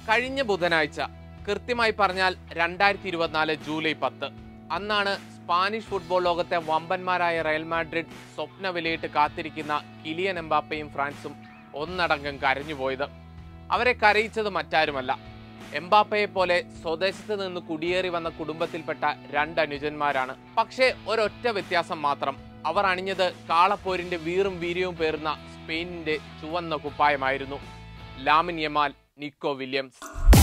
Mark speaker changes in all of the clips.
Speaker 1: കഴിഞ്ഞ ബുധനാഴ്ച കൃത്യമായി പറഞ്ഞാൽ രണ്ടായിരത്തി ഇരുപത്തിനാല് ജൂലൈ പത്ത് അന്നാണ് സ്പാനിഷ് ഫുട്ബോൾ ലോകത്തെ വമ്പന്മാരായ റയൽ മാഡ്രിഡ് സ്വപ്ന വിലയിട്ട് കാത്തിരിക്കുന്ന കിലിയൻ എംബാപ്പയും ഫ്രാൻസും ഒന്നടങ്കം കരഞ്ഞുപോയത് അവരെ കരയിച്ചത് മറ്റാരുമല്ല എംബാപ്പയെ പോലെ സ്വദേശത്ത് നിന്ന് കുടിയേറി വന്ന കുടുംബത്തിൽപ്പെട്ട രണ്ട് അനുജന്മാരാണ് പക്ഷേ ഒരൊറ്റ വ്യത്യാസം മാത്രം അവർ അണിഞ്ഞത് കാളപ്പോരിന്റെ വീറും വീര്യവും പേറുന്ന സ്പെയിനിന്റെ ചുവന്ന കുപ്പായമായിരുന്നു ലാമിൻ യമാൽ നിക്കോ വില്യംസ്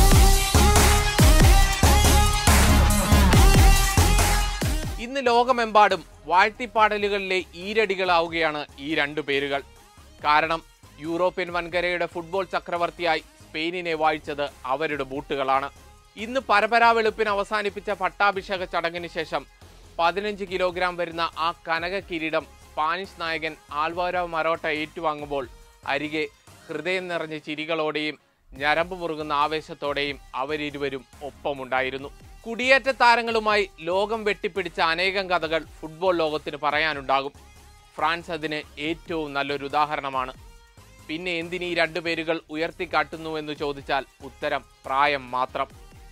Speaker 1: ഇന്ന് ലോകമെമ്പാടും വാഴ്ത്തിപ്പാടലുകളിലെ ഈരടികളാവുകയാണ് ഈ രണ്ടു പേരുകൾ കാരണം യൂറോപ്യൻ വൻകരയുടെ ഫുട്ബോൾ ചക്രവർത്തിയായി സ്പെയിനിനെ വാഴിച്ചത് അവരുടെ ബൂട്ടുകളാണ് ഇന്ന് പരപരാ വെളുപ്പിന് അവസാനിപ്പിച്ച പട്ടാഭിഷേക ചടങ്ങിന് ശേഷം പതിനഞ്ച് കിലോഗ്രാം വരുന്ന ആ കനക കിരീടം സ്പാനിഷ് നായകൻ ആൽവാരോ മറോട്ട ഏറ്റുവാങ്ങുമ്പോൾ അരികെ ഹൃദയം നിറഞ്ഞ ചിരികളോടെയും ഞരമ്പ് മുറുകുന്ന ആവേശത്തോടെയും അവരിരുവരും ഒപ്പമുണ്ടായിരുന്നു കുടിയേറ്റ താരങ്ങളുമായി ലോകം വെട്ടിപ്പിടിച്ച അനേകം കഥകൾ ഫുട്ബോൾ ലോകത്തിന് പറയാനുണ്ടാകും ഫ്രാൻസ് അതിന് ഏറ്റവും നല്ലൊരു ഉദാഹരണമാണ് പിന്നെ എന്തിനീ രണ്ടു പേരുകൾ ഉയർത്തിക്കാട്ടുന്നു എന്ന് ചോദിച്ചാൽ ഉത്തരം പ്രായം മാത്രം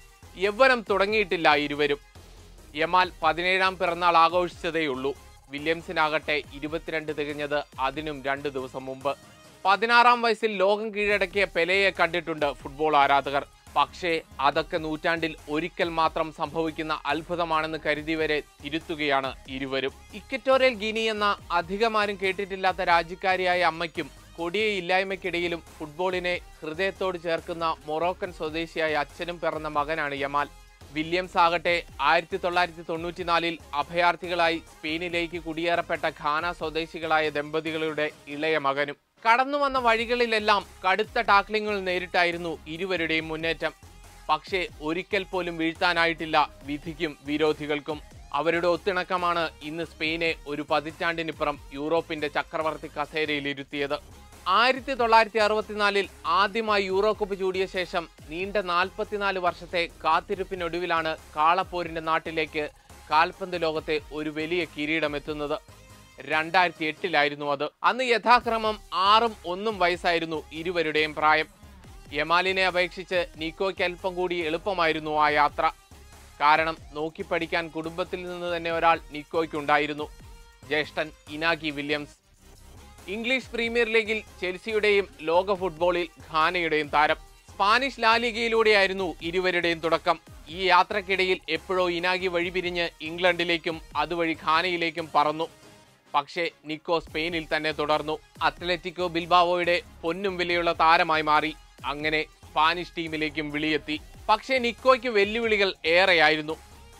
Speaker 1: യൗവനം തുടങ്ങിയിട്ടില്ല ഇരുവരും യമാൽ പതിനേഴാം പിറന്നാൾ ആഘോഷിച്ചതേയുള്ളൂ വില്യംസിനാകട്ടെ ഇരുപത്തിരണ്ട് തികഞ്ഞത് അതിനും രണ്ട് ദിവസം മുമ്പ് പതിനാറാം വയസ്സിൽ ലോകം കീഴടക്കിയ പെലെയെ കണ്ടിട്ടുണ്ട് ഫുട്ബോൾ ആരാധകർ പക്ഷേ അതൊക്കെ നൂറ്റാണ്ടിൽ ഒരിക്കൽ മാത്രം സംഭവിക്കുന്ന അത്ഭുതമാണെന്ന് കരുതിവരെ തിരുത്തുകയാണ് ഇരുവരും ഇക്വറ്റോറിയൽ ഗിനി എന്ന അധികമാരും കേട്ടിട്ടില്ലാത്ത രാജ്യക്കാരിയായ അമ്മയ്ക്കും കൊടിയ ഇല്ലായ്മയ്ക്കിടയിലും ഫുട്ബോളിനെ ഹൃദയത്തോട് ചേർക്കുന്ന മൊറോക്കൻ സ്വദേശിയായ അച്ഛനും പിറന്ന മകനാണ് യമാൽ വില്യംസ് ആകട്ടെ ആയിരത്തി തൊള്ളായിരത്തി തൊണ്ണൂറ്റിനാലിൽ അഭയാർത്ഥികളായി സ്പെയിനിലേക്ക് കുടിയേറപ്പെട്ട ഖാന സ്വദേശികളായ ദമ്പതികളുടെ ഇളയ മകനും കടന്നു വന്ന വഴികളിലെല്ലാം കടുത്ത ടാക്ലിങ്ങുകൾ നേരിട്ടായിരുന്നു ഇരുവരുടെയും മുന്നേറ്റം പക്ഷേ ഒരിക്കൽ പോലും വീഴ്ത്താനായിട്ടില്ല വിധിക്കും വിരോധികൾക്കും അവരുടെ ഒത്തിണക്കമാണ് ഇന്ന് സ്പെയിനെ ഒരു പതിറ്റാണ്ടിനിപ്പുറം യൂറോപ്പിന്റെ ചക്രവർത്തി കസേരയിൽ ഇരുത്തിയത് ആയിരത്തി തൊള്ളായിരത്തി അറുപത്തിനാലിൽ ആദ്യമായി യൂറോ കപ്പ് ചൂടിയ ശേഷം നീണ്ട നാൽപ്പത്തിനാല് വർഷത്തെ കാത്തിരിപ്പിനൊടുവിലാണ് കാളപ്പോരിന്റെ നാട്ടിലേക്ക് കാൽപന്ത് ലോകത്തെ ഒരു വലിയ കിരീടം എത്തുന്നത് രണ്ടായിരത്തി എട്ടിലായിരുന്നു അത് അന്ന് യഥാക്രമം ആറും ഒന്നും വയസ്സായിരുന്നു ഇരുവരുടെയും പ്രായം യമാലിനെ അപേക്ഷിച്ച് നിക്കോയ്ക്ക് അല്പം കൂടി എളുപ്പമായിരുന്നു ആ യാത്ര കാരണം നോക്കി പഠിക്കാൻ കുടുംബത്തിൽ നിന്ന് തന്നെ ഒരാൾ നിക്കോയ്ക്കുണ്ടായിരുന്നു ജ്യേഷ്ഠൻ ഇനാഗി വില്യംസ് ഇംഗ്ലീഷ് പ്രീമിയർ ലീഗിൽ ചെൽസിയുടെയും ലോക ഫുട്ബോളിൽ ഘാനയുടെയും താരം സ്പാനിഷ് ലാലിഗയിലൂടെയായിരുന്നു ഇരുവരുടെയും തുടക്കം ഈ യാത്രക്കിടയിൽ എപ്പോഴോ ഇനാഗി വഴിപിരിഞ്ഞ് ഇംഗ്ലണ്ടിലേക്കും അതുവഴി ഘാനയിലേക്കും പറന്നു പക്ഷേ നിക്കോ സ്പെയിനിൽ തന്നെ തുടർന്നു അത്ലറ്റിക്കോ ബിൽബാവോയുടെ പൊന്നും വിലയുള്ള താരമായി മാറി അങ്ങനെ സ്പാനിഷ് ടീമിലേക്കും വിളിയെത്തി പക്ഷേ നിക്കോയ്ക്ക് വെല്ലുവിളികൾ ഏറെയായിരുന്നു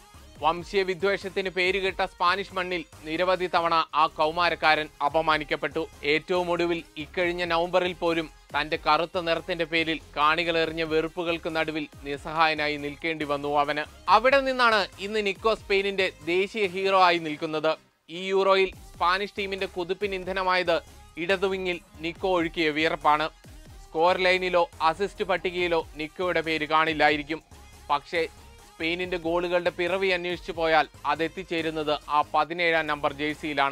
Speaker 1: വംശീയ വിദ്വേഷത്തിന് പേരുകെട്ട സ്പാനിഷ് മണ്ണിൽ നിരവധി തവണ ആ കൗമാരക്കാരൻ അപമാനിക്കപ്പെട്ടു ഏറ്റവും ഒടുവിൽ ഇക്കഴിഞ്ഞ നവംബറിൽ പോലും തന്റെ കറുത്ത നിറത്തിന്റെ പേരിൽ കാണികളെറിഞ്ഞ വെറുപ്പുകൾക്ക് നടുവിൽ നിസ്സഹായനായി നിൽക്കേണ്ടി വന്നു അവന് അവിടെ നിന്നാണ് ഇന്ന് നിക്കോ സ്പെയിനിന്റെ ദേശീയ ഹീറോ ആയി നിൽക്കുന്നത് ഈ യൂറോയിൽ സ്പാനിഷ് ടീമിന്റെ കുതിപ്പിന് ഇന്ധനമായത് ഇടതുവിങ്ങിൽ നിക്കോ ഒഴുക്കിയ വിയർപ്പാണ് സ്കോർ ലൈനിലോ അസിസ്റ്റ് പട്ടികയിലോ നിക്കോയുടെ പേര് കാണില്ലായിരിക്കും പക്ഷേ സ്പെയിനിന്റെ ഗോളുകളുടെ പിറവി അന്വേഷിച്ചു പോയാൽ അതെത്തിച്ചേരുന്നത് ആ പതിനേഴാം നമ്പർ ജേഴ്സിയിലാണ്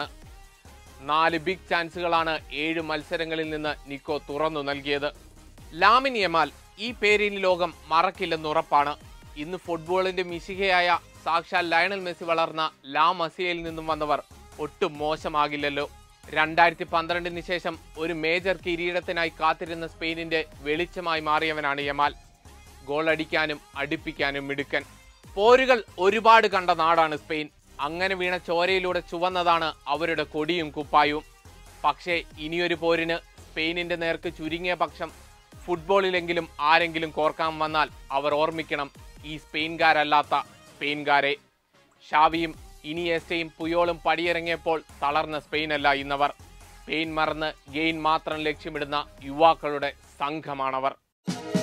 Speaker 1: നാല് ബിഗ് ചാൻസുകളാണ് ഏഴ് മത്സരങ്ങളിൽ നിന്ന് നിക്കോ തുറന്നു നൽകിയത് ലാമിൻ യമാൽ ഈ പേരിന് ലോകം മറക്കില്ലെന്ന് ഉറപ്പാണ് ഇന്ന് ഫുട്ബോളിന്റെ മിശികയായ സാക്ഷാൽ ലയണൽ മെസ്സി വളർന്ന ലാ മസിയയിൽ നിന്നും വന്നവർ ഒട്ടും മോശമാകില്ലല്ലോ രണ്ടായിരത്തി പന്ത്രണ്ടിന് ശേഷം ഒരു മേജർ കിരീടത്തിനായി കാത്തിരുന്ന സ്പെയിനിന്റെ വെളിച്ചമായി മാറിയവനാണ് യമാൽ ഗോൾ അടിക്കാനും അടുപ്പിക്കാനും മിടുക്കൻ പോരുകൾ ഒരുപാട് കണ്ട നാടാണ് സ്പെയിൻ അങ്ങനെ വീണ ചോരയിലൂടെ ചുവന്നതാണ് അവരുടെ കൊടിയും കുപ്പായവും പക്ഷേ ഇനിയൊരു പോരിന് സ്പെയിനിന്റെ നേർക്ക് ചുരുങ്ങിയ പക്ഷം ഫുട്ബോളിലെങ്കിലും ആരെങ്കിലും കോർക്കാൻ വന്നാൽ അവർ ഓർമ്മിക്കണം ഈ സ്പെയിൻകാരല്ലാത്ത സ്പെയിൻകാരെ ഷാവിയും ഇനിയേസ്റ്റയും പുയോളും പടിയിറങ്ങിയപ്പോൾ തളർന്ന സ്പെയിനല്ല ഇന്നവർ സ്പെയിൻ മറന്ന് ഗെയിൻ മാത്രം ലക്ഷ്യമിടുന്ന യുവാക്കളുടെ സംഘമാണവർ